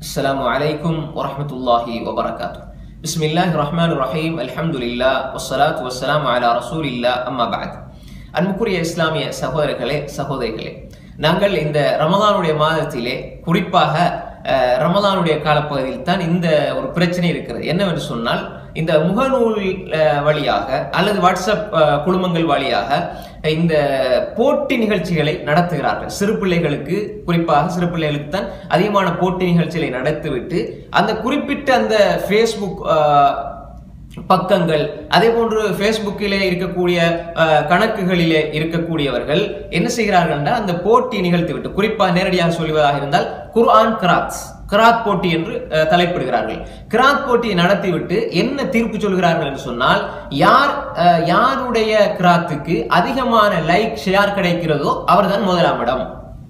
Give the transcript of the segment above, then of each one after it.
السلام عليكم ورحمة الله وبركاته بسم الله الرحمن الرحيم الحمد لله والصلاة والسلام على رسول الله أما بعد அன்புக்குரிய இஸ்லாமிய சகோதரர்களே சகோதரிகளே நாங்கள் இந்த ரமதானுடைய மாதத்திலே குறிப்பாக அஹ், ரமதானுடைய காலப்பகுதியில் தான் இந்த ஒரு பிரச்சனை இருக்கிறது என்னவென்று சொன்னால் இந்த முகநூல் அஹ், வழியாக அல்லது வாட்ஸ்அப் அஹ், குழுமங்கள் வழியாக இந்த போட்டி நிகழ்ச்சிகளை நடத்துகிறார்கள் சிறு பிள்ளைகளுக்கு குறிப்பாக சிறு பிள்ளைகளுக்கு தான் அதிகமான போட்டி நிகழ்ச்சிகளை நடத்திவிட்டு அந்த குறிப்பிட்ட அந்த ஃபேஸ்புக் அஹ், பக்கங்கள் அதே போன்று ஃபேஸ்புக்கிலே இருக்கக்கூடிய அஹ், கணக்குகளிலே இருக்கக்கூடியவர்கள் என்ன செய்கிறார்கள் என்றால் அந்த போட்டி நிகழ்த்தி விட்டு குறிப்பாக நேரடியாக சொல்வதாக இருந்தால் குர்ஆன் கிராத் கிராத் போட்டி என்று அஹ், தலைப்பிடுகிறார்கள் கிராத் போட்டியை நடத்திவிட்டு என்ன தீர்ப்பு சொல்கிறார்கள் என்று சொன்னால் யார் அஹ், யாருடைய கிராத்துக்கு அதிகமான லைக் ஷேர் கிடைக்கிறதோ அவர்தான் முதலாம் இடம்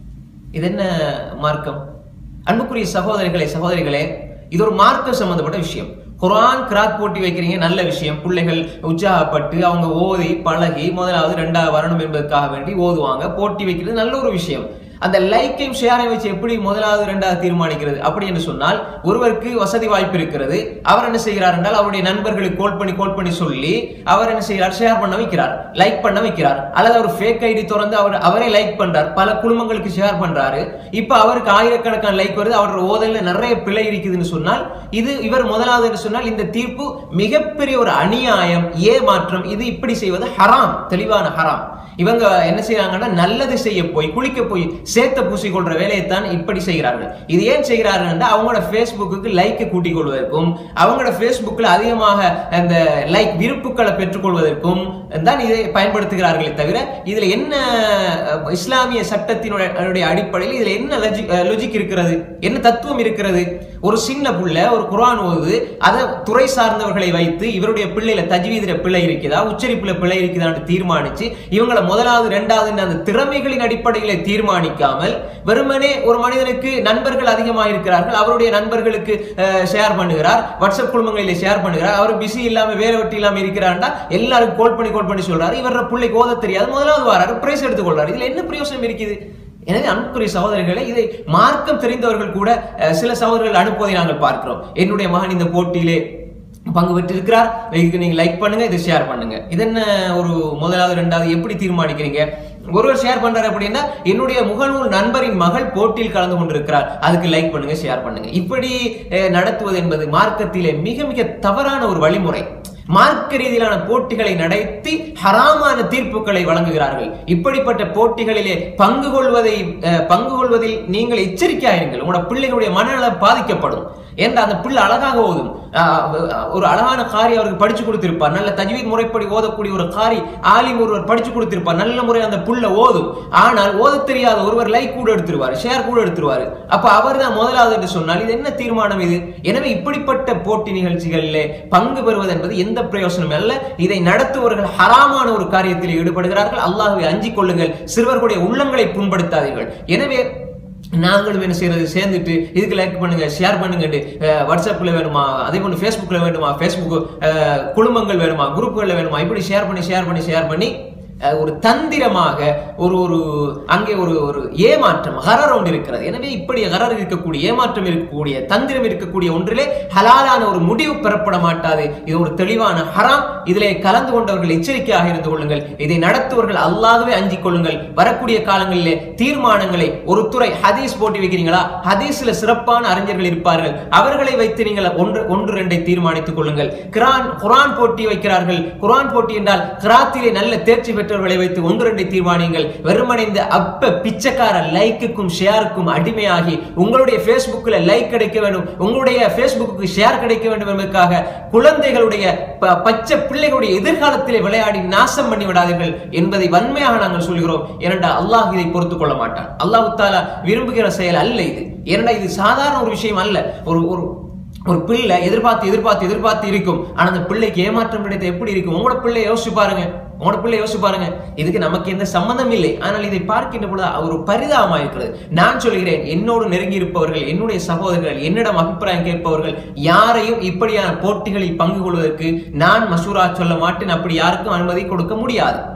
இது என்ன மார்க்கம் அன்புக்குரிய சகோதரிகளே சகோதரிகளே இது ஒரு மார்க்கம் சம்பந்தப்பட்ட விஷயம் குர்ஆன் கிராத் போட்டி வைக்கிறீங்க நல்ல விஷயம் பிள்ளைகள் உற்சாகப்பட்டு அவங்க ஓதி பழகி முதலாவது ரெண்டாவது வரணும் என்பதற்காக வேண்டி ஓதுவாங்க போட்டி வைக்கிறது நல்ல ஒரு விஷயம் அந்த லைக்கையும் ஷேரையும் வச்சு எப்படி முதலாவது ரெண்டாவது தீர்மானிக்கிறது அப்படி என்று சொன்னால் ஒருவருக்கு வசதி வாய்ப்பு இருக்கிறது அவர் என்ன செய்கிறார் என்றால் அவருடைய நண்பர்களுக்கு கோல் பண்ணி கோல் பண்ணி சொல்லி அவர் என்ன செய்கிறார் ஷேர் பண்ண வைக்கிறார் லைக் பண்ண வைக்கிறார் அல்லது அவர் ஃபேக் ஐடி திறந்து அவர் அவரே லைக் பண்றார் பல குடும்பங்களுக்கு ஷேர் பண்றாரு இப்ப அவருக்கு ஆயிரக்கணக்கான லைக் வருது அவரோட ஓதல்ல நிறைய பிழை இருக்குதுன்னு சொன்னால் இது இவர் முதலாவது என்று சொன்னால் இந்த தீர்ப்பு மிகப்பெரிய ஒரு அநியாயம் ஏமாற்றம் இது இப்படி செய்வது ஹராம் தெளிவான ஹராம் இவங்க என்ன செய்யறாங்கன்னா நல்லது செய்ய போய் குளிக்க போய் சேர்த்த பூசிக்கொள்ற வேலையை தான் இப்படி செய்கிறார்கள் இது ஏன் செய்கிறார்கள் என்றால் அவங்களோட ஃபேஸ்புக்கு லைக்கை கூட்டிக் கொள்வதற்கும் அவங்களோட ஃபேஸ்புக்கில் அதிகமாக அந்த லைக் விருப்புகளை பெற்றுக்கொள்வதற்கும் தான் இதை பயன்படுத்துகிறார்களே தவிர இதுல என்ன அஹ், இஸ்லாமிய சட்டத்தினுடைய அடிப்படையில் இதுல என்ன லாஜிக் இருக்கிறது என்ன தத்துவம் இருக்கிறது ஒரு சின்ன புள்ள ஒரு குர்ஆன் ஓது அதை துறை சார்ந்தவர்களை வைத்து இவருடைய பிள்ளையில தஜ்வீதில பிள்ளை இருக்குதா உச்சரிப்புல பிழை இருக்குதான்னு தீர்மானிச்சு இவங்களை முதலாவது இரண்டாவது அந்த திறமைகளின் அடிப்படையில தீர்மானிக்காமல் வெறுமனே ஒரு மனிதனுக்கு நண்பர்கள் அதிகமாக இருக்கிறார்கள் அவருடைய நண்பர்களுக்கு ஷேர் பண்ணுகிறார் வாட்ஸ்அப் குழுமங்களிலே ஷேர் பண்ணுகிறார் அவர் பிஸி இல்லாம வேலை வெட்டி இல்லாம இருக்கிறார்னா எல்லாருக்கும் கோல் பண்ணி கோல் பண்ணி சொல்றாரு இவர பிள்ளைக்கு ஓத தெரியாது முதலாவது வராரு பிரைஸ் எடுத்துக்கொள்றாரு இதுல என்ன பிரயோசனம் இருக்குது எனவே அன்புக்குரிய சகோதரர்களே இதை மார்க்கம் தெரிந்தவர்கள் கூட அஹ், சில சகோதரர்கள் அனுப்புவதை நாங்கள் பார்க்கிறோம் என்னுடைய மகன் இந்த போட்டியிலே பங்கு பெற்றிருக்கிறார் இதுக்கு நீங்க லைக் பண்ணுங்க இதை ஷேர் பண்ணுங்க இது என்ன ஒரு முதலாவது ரெண்டாவது எப்படி தீர்மானிக்கிறீங்க ஒருவர் ஷேர் பண்றாரு அப்படின்னா என்னுடைய முகநூல் நண்பரின் மகள் போட்டியில் கலந்து கொண்டிருக்கிறார் அதுக்கு லைக் பண்ணுங்க ஷேர் பண்ணுங்க இப்படி அஹ், நடத்துவது என்பது மார்க்கத்திலே மிக மிக தவறான ஒரு வழிமுறை மார்க்க ரீதியிலான போட்டிகளை நடத்தி ஹராமான தீர்ப்புகளை வழங்குகிறார்கள் இப்படிப்பட்ட போட்டிகளிலே பங்கு கொள்வதை அஹ், பங்கு கொள்வதில் நீங்கள் எச்சரிக்கையாயிருங்கள் உங்களோட பிள்ளைகளுடைய மனநலம் பாதிக்கப்படும் ஏன்னா அந்த பிள்ளை அழகாக ஓதும் அஹ், ஒரு அழகான காரி அவருக்கு படிச்சு கொடுத்திருப்பார் நல்ல தஜ்வீத் முறைப்படி ஓதக்கூடிய ஒரு காரி ஆலிம் ஒருவர் படிச்சு கொடுத்திருப்பார் நல்ல முறை அந்த புள்ள ஓதும் ஆனால் ஓத தெரியாத ஒருவர் லைக் கூட எடுத்துருவார் ஷேர் கூட எடுத்துருவாரு அப்ப அவர் தான் முதலாவது என்று சொன்னால் இது என்ன தீர்மானம் இது எனவே இப்படிப்பட்ட போட்டி நிகழ்ச்சிகளிலே பங்கு பெறுவது என்பது எந்த பிரயோசனம் அல்ல இதை நடத்துவர்கள் ஹராமான ஒரு காரியத்தில் ஈடுபடுகிறார்கள் அல்லாஹ்வை அஞ்சிக் கொள்ளுங்கள் சிறுவர்களுடைய உள்ளங்களை புண்படுத்தாதீர்கள் எனவே நாங்களும் என்ன செய்யறது சேர்ந்துட்டு இதுக்கு லைக் பண்ணுங்க ஷேர் பண்ணுங்க வாட்ஸ்அப்ல வேணுமா அதே போன்று ஃபேஸ்புக்ல வேணுமா ஃபேஸ்புக் குழுமங்கள் வேணுமா குரூப்புகள்ல வேணுமா இப்படி ஷேர் பண்ணி ஷேர் பண்ணி ஷேர் பண்ணி அஹ், ஒரு தந்திரமாக ஒரு ஒரு அங்கே ஒரு ஒரு ஏமாற்றம் ஹரர் ஒன்று இருக்கிறது எனவே இப்படி ஹரர் இருக்கக்கூடிய ஏமாற்றம் இருக்கக்கூடிய தந்திரம் இருக்கக்கூடிய ஒன்றிலே ஹலாலான ஒரு முடிவு பெறப்பட மாட்டாது இது ஒரு தெளிவான ஹராம் இதிலே கலந்து கொண்டவர்கள் எச்சரிக்கையாக இருந்து கொள்ளுங்கள் இதை நடத்துவர்கள் அல்லாகவே அஞ்சிக் கொள்ளுங்கள் வரக்கூடிய காலங்களிலே தீர்மானங்களை ஒரு துறை ஹதீஸ் போட்டி வைக்கிறீங்களா ஹதீஸ்ல சிறப்பான அறிஞர்கள் இருப்பார்கள் அவர்களை வைத்து நீங்கள் ஒன்று ஒன்று ரெண்டை தீர்மானித்துக் கொள்ளுங்கள் கிரான் குரான் போட்டி வைக்கிறார்கள் குரான் போட்டி என்றால் கிராத்திலே நல்ல தேர்ச்சி பெற்றவர்களை வைத்து ஒன்று ரெண்டை தீர்மானியுங்கள் வெறுமனே இந்த அப்ப பிச்சைக்கார லைக்குக்கும் ஷேருக்கும் அடிமையாகி உங்களுடைய ஃபேஸ்புக்கில் லைக் கிடைக்க வேண்டும் உங்களுடைய ஃபேஸ்புக்கு ஷேர் கிடைக்க வேண்டும் என்பதற்காக குழந்தைகளுடைய ப- பச்சை பிள்ளைகளுடைய எதிர்காலத்திலே விளையாடி நாசம் பண்ணி விடாதீர்கள் என்பதை வன்மையாக நாங்கள் சொல்கிறோம் ஏனென்றால் அல்லாஹ் இதை பொறுத்துக் கொள்ள மாட்டான் அல்லாஹ் தாலா விரும்புகிற செயல் அல்ல இது ஏனென்றால் இது சாதாரண ஒரு விஷயம் அல்ல ஒரு ஒரு ஒரு பிள்ளை எதிர்பார்த்து எதிர்பார்த்து எதிர்பார்த்து இருக்கும் ஆனா அந்த பிள்ளைக்கு ஏமாற்றம் கிடைத்த எப்படி இருக்கும் உங்களோட பிள்ளை யோசிச்சு பாருங்க உங்களோட பிள்ளை யோசிச்சு பாருங்க இதுக்கு நமக்கு எந்த சம்பந்தம் இல்லை ஆனால் இதை பார்க்கின்ற பொழுது ஒரு பரிதாபமா இருக்கிறது நான் சொல்கிறேன் என்னோடு நெருங்கி இருப்பவர்கள் என்னுடைய சகோதரர்கள் என்னிடம் அபிப்பிராயம் கேட்பவர்கள் யாரையும் இப்படியான போட்டிகளில் பங்கு கொள்வதற்கு நான் மசூரா சொல்ல மாட்டேன் அப்படி யாருக்கும் அனுமதி கொடுக்க முடியாது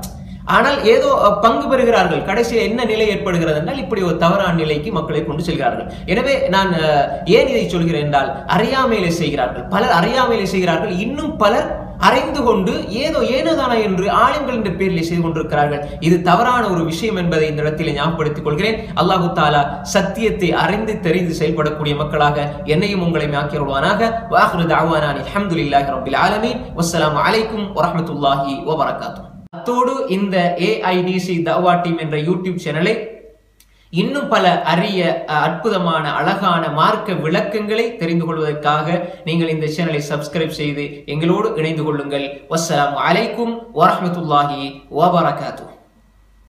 ஆனால் ஏதோ அஹ், பங்கு பெறுகிறார்கள் கடைசியில் என்ன நிலை ஏற்படுகிறது என்றால் இப்படி ஒரு தவறான நிலைக்கு மக்களை கொண்டு செல்கிறார்கள் எனவே நான் அஹ், ஏன் இதை சொல்கிறேன் என்றால் அறியாமையிலே செய்கிறார்கள் பலர் அறியாமையிலே செய்கிறார்கள் இன்னும் பலர் அறிந்து கொண்டு ஏதோ ஏனோதானா என்று ஆளுங்கள் என்ற பேரில் செய்து கொண்டிருக்கிறார்கள் இது தவறான ஒரு விஷயம் என்பதை இந்த இடத்தில் ஞாபகப்படுத்திக் கொள்கிறேன் அல்லாஹு தாலா சத்தியத்தை அறிந்து தெரிந்து செயல்படக்கூடிய மக்களாக என்னையும் உங்களையும் ஆக்கியருவானாக வாஹ்ரு தாவானான் அல்ஹம்துலில்லாஹி ரப்பில் ஆலமீன் வஸ்ஸலாமு அலைக்கும் வரஹ்மத்துல்லாஹி வபரகாத்துஹு அத்தோடு இந்த ஏஐடிசி தவா டீம் என்ற யூடியூப் சேனலை இன்னும் பல அரிய அஹ், அற்புதமான அழகான மார்க்க விளக்கங்களை தெரிந்து கொள்வதற்காக நீங்கள் இந்த சேனலை சப்ஸ்கிரைப் செய்து எங்களோடு இணைந்து கொள்ளுங்கள் வஸ்ஸலாமு அலைக்கும் வரஹ்மத்துல்லாஹி வபரகாத்துஹு